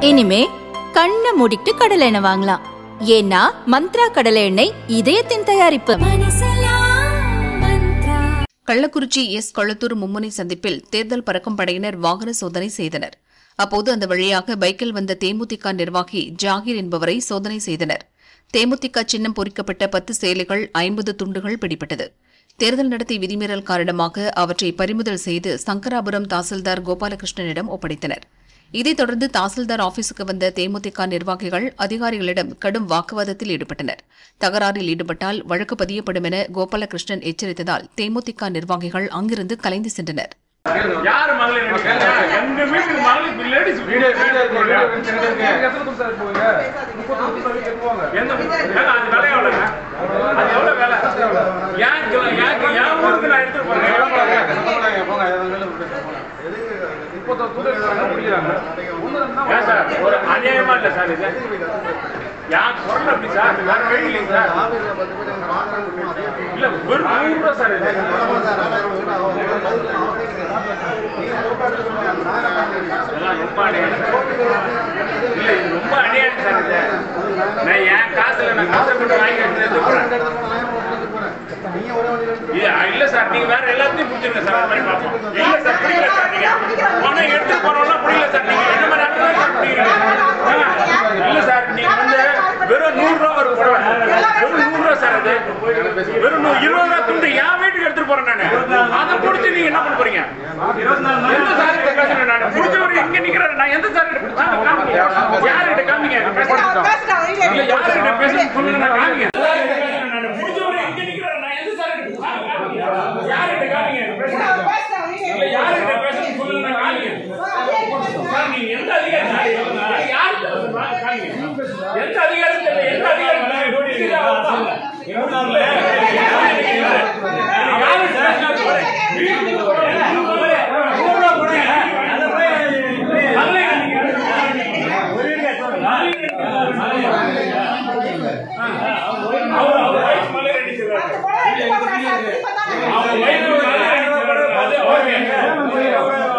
இனிமே கண்ணை மூடிட்டு கடலை எண்ணெய் வாங்கலாம் ஏன்னா மந்த்ரா கடலை எண்ணெய் இதயத்தின் தயாரிப்பு கள்ளக்குறிச்சி எஸ் கொளத்தூர் மும்முனை சந்திப்பில் தேர்தல் பறக்கும் படையினர் வாகன சோதனை செய்தனர் அப்போது அந்த வழியாக பைக்கில் வந்த தேமுதிக நிர்வாகி ஜாகிர் என்பவரை சோதனை செய்தனர் தேமுதிக சின்னம் பொறிக்கப்பட்ட பத்து சேலைகள் ஐம்பது துண்டுகள் பிடிபட்டது தேர்தல் நடத்தை விதிமீறல் காரணமாக அவற்றை பறிமுதல் செய்து சங்கராபுரம் தாசில்தார் கோபாலகிருஷ்ணனிடம் ஒப்படைத்தனர் இதைத் தொடர்ந்து தாசில்தார் ஆபீஸுக்கு வந்த தேமுதிக நிர்வாகிகள் அதிகாரிகளிடம் கடும் வாக்குவாதத்தில் ஈடுபட்டனர் தகராறில் ஈடுபட்டால் வழக்கு பதியப்படும் என கோபாலகிருஷ்ணன் எச்சரித்ததால் தேமுதிக நிர்வாகிகள் அங்கிருந்து கலைந்து சென்றனர் யாரு மகளிர் நடிக்கிறாங்க? எங்க வீட்டுக்கு மகளிர் லேடிஸ் வீடியோ வீடியோ இருக்கு, வீடியோ இருக்கு, இருக்கு. எந்த ஏங்க, அது விலை எவ்வளவுங்க? அது எவ்வளவு விலை? ஏன் கிலோ- ஏன் கிலோ- என் ஊருக்கு நான் எடுத்துட்டு போறேன். எவ்வளவு விலை? போங்க, போங்க, அது மேல விட்டு. ஏன் சார், ஒரு அநியாயமா இல்ல சார் இது ஏன் குரல் அப்படி சார் வேற வழி இல்லைங்க சார் இல்ல வெறும் நூறு ரூபா சார் இது இதெல்லாம் ரொம்ப அநியாயம் சார். இல்ல இது ரொம்ப அநியாயம் சார் இது நான் என் காசுல நான் கஷ்டப்பட்டு வாங்கி எடுத்துட்டு போறேன் இது இல்ல சார் நீங்க வேற எல்லாத்தையும் பிடிச்சிருங்க சார் அது மாதிரி பார்ப்போம் இல்ல சார் பிடிக்கல சார் நீங்க பணம் எடுத்து போறோம்லாம் பிடிக்கல சார் நீங்க என்ன மாதிரி ஆட்கள் சார் பிடிக்கிறீங்க ஆ, இல்ல சார் நீங்க வந்து வெறும் நூறு ரூபா ஒரு புடவை வெறும் நூறு ரூபா சார் அது வெறும் நூ- இருபது ரூபா துண்டு என் வீட்டுக்கு எடுத்துட்டு போறேன் நானு அதை பிடிச்சி நீங்க என்ன பண்ண போறீங்க எந்த சார் கிட்ட பேசுறேன் நான் பிடிச்சவர் இங்க நிக்கிறேன் நான் எந்த சார் கிட்ட பிடிச்சா காமிங்க யார்கிட்ட காமிங்க இல்ல யார்கிட்ட பேசுறேன்னு சொல்லுங்க நான் காமிங்க நான் பிடிச்சவர் இங்க நிக்கிறேன் நான் எந்த சார் கிட்ட காமிங்க யார்கிட்ட காமிங்க இல்ல யார்கிட்ட பேசுறேன்னு சொல்லுங்க நான் காமிங்க சார், நீங்க எந்த அதிகாரி சார்? சொல்லுங்க. யார்கிட்ட பேசுறீங்க? காமிங்க. எந்த அதிகாரி தெரியல, எந்த அதிகாரி தெரியல. இதுக்கு அவ்வளவுதான். யார்கிட்ட பேசுறாரு பாரு. வீட்டுக்கு போறேன். நூறு ரூபா போடுங்க. மகளிர் அவர் அவர் வயசு மகளிர் அடிச்சிருக்காரு அவர் வயசு மகளிர் அடிச்சிருக்காரு அது ஓகே